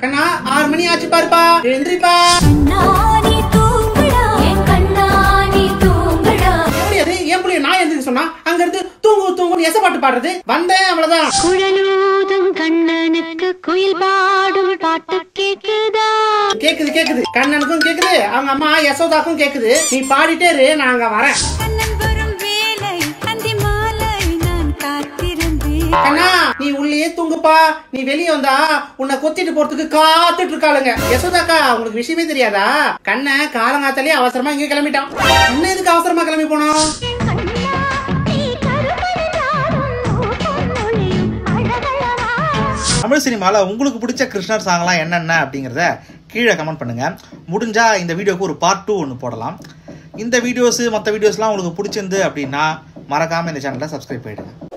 கண்ணா ஆறு மணி ஆச்சு பாருப்பா எழுந்திரிப்பா கண்ணாடி தூங்குடா என் கண்ணாடி தூங்குடா எப்படி அது என் புள்ளைய நான் எழுந்திரிக்க சொன்னா அங்க இருந்து தூங்கு தூங்குன்னு எச பாட்டு பாடுறது வந்தேன் அவ்வளவுதான் குழலூதும் கண்ணனுக்கு குயில் பாடும் பாட்டு கேக்குதா கேக்குது கேக்குது கண்ணனுக்கும் கேக்குது அவங்க அம்மா யசோதாக்கும் கேக்குது நீ பாடிட்டே இரு நான் அங்க வரேன் கண்ணன் வரும் வேலை அந்தி மாலை நான் காத்திருந்தேன் கண்ணா நீ உள்ளேயே தூங்குப்பா நீ வெளியே வந்தா உன்னை கொத்திட்டு போறதுக்கு காத்துட்டு இருக்காளுங்க யசோதாக்கா உங்களுக்கு விஷயமே தெரியாதா கண்ணை காலங்காத்தாலே அவசரமா இங்க கிளம்பிட்டான் அண்ணன் எதுக்கு அவசரமா கிளம்பி போனோம் தமிழ் சினிமாவில் உங்களுக்கு பிடிச்ச கிருஷ்ணர் சாங்லாம் என்னென்ன அப்படிங்கிறத கீழே கமெண்ட் பண்ணுங்கள் முடிஞ்சால் இந்த வீடியோக்கு ஒரு பார்ட் டூ ஒன்று போடலாம் இந்த வீடியோஸு மற்ற வீடியோஸ்லாம் உங்களுக்கு பிடிச்சிருந்து அப்படின்னா மறக்காமல் இந்த சேனலை சப்ஸ்கிரைப் பண்ணிடுங்க